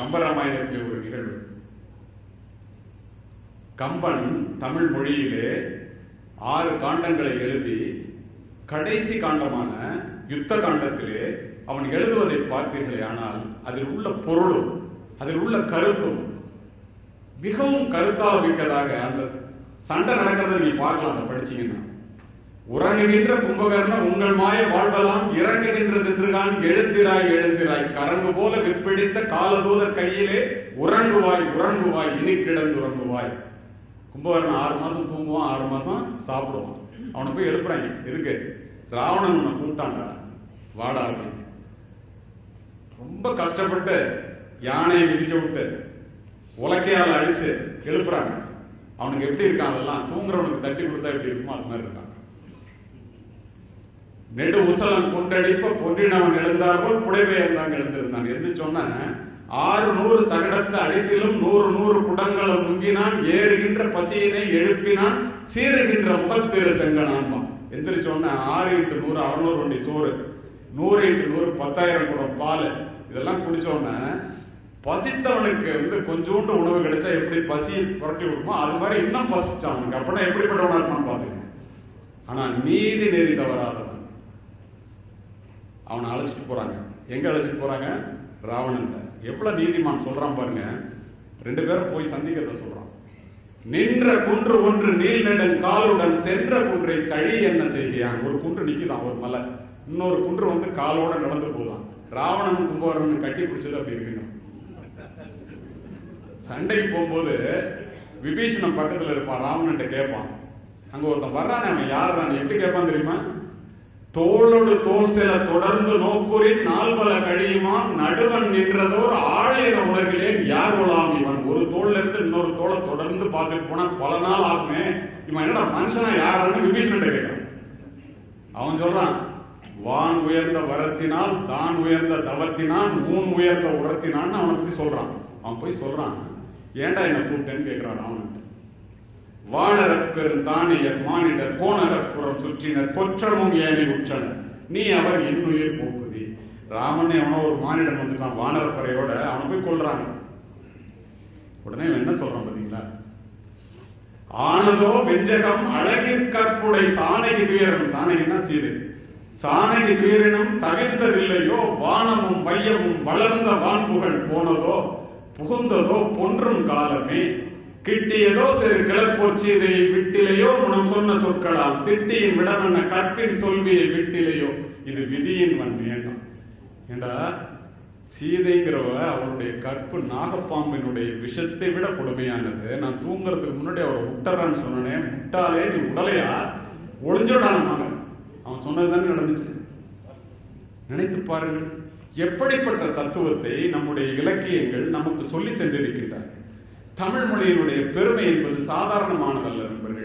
கம்பராமாயணத்திலே ஒரு நிகழ்வு கம்பன் தமிழ் மொழியிலே ஆறு காண்டங்களை எழுதி கடைசி காண்டமான யுத்த காண்டத்திலே அவன் எழுதுவதை பார்த்தீர்களே ஆனால் அதில் உள்ள பொருளும் அதில் உள்ள கருத்தும் மிகவும் கருத்தால் மிக்கதாக அந்த சண்டை நடக்கிறத நீங்க பார்க்கலாம் அதை படிச்சீங்கன்னா உறங்குகின்ற கும்பகர்ணம் உங்கள் மாய வாழ்வலாம் இறங்குகின்றதென்றுகான் எழுந்திராய் எழுந்திராய் கரங்கு போல விற்பிடித்த காலதூதர் கையிலே உறங்குவாய் உறங்குவாய் இனி கிடந்து உறங்குவாய் கும்பகர்ணன் ஆறு மாசம் தூங்குவான் ஆறு மாசம் சாப்பிடுவான் அவனை போய் எழுப்புறாங்க எதுக்கு ராவணன் உன்னை கூப்பிட்டான்டா வாடா அப்படின்னு ரொம்ப கஷ்டப்பட்டு யானையை மிதிக்க விட்டு உலக்கையால் அடிச்சு எழுப்புறாங்க அவனுக்கு எப்படி இருக்கான் அதெல்லாம் தூங்குறவனுக்கு தட்டி கொடுத்தா எப்படி இருக்குமோ அது மாதிரி இருக்கான் நெடு உசலன் கொண்டடிப்ப பொன்றினவன் எழுந்தார்கள் புடைபெயர்ந்தாங்க எழுந்திருந்தான் எது சொன்ன ஆறு நூறு சகடத்து அடிசிலும் நூறு நூறு குடங்களும் நுங்கினான் ஏறுகின்ற பசியினை எழுப்பினான் சீறுகின்ற முகத்திரு செங்கனான்பான் எந்திரிச்சோன்ன ஆறு இன்ட்டு நூறு அறுநூறு வண்டி சோறு நூறு இன்ட்டு நூறு பத்தாயிரம் குடம் பால் இதெல்லாம் குடிச்சோன்ன பசித்தவனுக்கு வந்து கொஞ்சோண்டு உணவு கிடைச்சா எப்படி பசியை புரட்டி விடுமோ அது மாதிரி இன்னும் பசிச்சான் அவனுக்கு அப்படின்னா எப்படிப்பட்டவனா இருப்பான்னு பாத்துங்க ஆனா நீதி நெறி தவறாதவன் அவனை அழைச்சிட்டு போறாங்க எங்க அழைச்சிட்டு போறாங்க ராவணன் எவ்வளவு நீதிமான் சொல்றான் பாருங்க ரெண்டு பேரும் போய் சந்திக்கிறத சொல்றான் நின்ற குன்று ஒன்று நீள் நெடுங் காலுடன் சென்ற குன்றை தழி என்ன செய்கிறான் ஒரு குன்று நிக்குதான் ஒரு மலை இன்னொரு குன்று வந்து காலோட நடந்து போதான் ராவணன் கும்பகர்ணன் கட்டி பிடிச்சது அப்படி இருக்குங்க சண்டைக்கு போகும்போது விபீஷணன் பக்கத்துல இருப்பான் ராவணன்ட்ட கேட்பான் அங்க ஒருத்தன் வர்றானே அவன் யாருறான் எப்படி கேட்பான் தெரியுமா தோளோடு தோல் சில தொடர்ந்து நோக்குறின் நால்பல கழியுமான் நடுவன் நின்றதோர் ஆள் என உலகிலேன் யார் கொலாம் இவன் ஒரு தோல்ல இருந்து இன்னொரு தோலை தொடர்ந்து பார்த்துட்டு போனா பல நாள் ஆகுமே இவன் என்னடா மனுஷனா யாரான்னு விபீஷணன் கேட்கிறான் அவன் சொல்றான் வான் உயர்ந்த வரத்தினால் தான் உயர்ந்த தவத்தினான் ஊன் உயர்ந்த உரத்தினான்னு அவனை பத்தி சொல்றான் அவன் போய் சொல்றான் ஏன்டா என்ன கூப்பிட்டேன்னு கேட்கிறான் ராவணன் வானரப் பெருந்தானியர் மானிடர் கோணகப்புறம் சுற்றினர் கொற்றமும் ஏனை உற்றனர் நீ அவர் என்னுயிர் போக்குதி ராமன் அவனோ ஒரு மானிடன் வந்துட்டான் வானரப்பறையோட அவனை போய் கொல்றாங்க உடனே இவன் என்ன சொல்றான் பாத்தீங்களா ஆனதோ வெஞ்சகம் அழகிற் கற்புடை சாணகி துயரம் சாணகின்னா சீதை சாணகி துயரினும் தவிர்ந்ததில்லையோ வானமும் வையமும் வளர்ந்த வான்புகழ் போனதோ புகுந்ததோ பொன்றும் காலமே கிட்டியதோ சிறு கிளப்போர் சீதையை விட்டிலையோ முனம் சொன்ன சொற்களால் திட்டியின் விடமென்ன கற்பின் சொல்வியை விட்டிலையோ இது விதியின் வன் வேண்டாம் ஏண்டா சீதைங்கிறவ அவளுடைய கற்பு நாகப்பாம்பினுடைய விஷத்தை விட கொடுமையானது நான் தூங்குறதுக்கு முன்னாடி அவரை விட்டுறான்னு சொன்னேன் முட்டாளே நீ உடலையா ஒளிஞ்சிடான மகன் அவன் சொன்னதுதானே நடந்துச்சு நினைத்து பாருங்கள் எப்படிப்பட்ட தத்துவத்தை நம்முடைய இலக்கியங்கள் நமக்கு சொல்லி சென்றிருக்கின்றார் தமிழ் மொழியினுடைய பெருமை என்பது சாதாரணமானதல்ல நண்பர்களே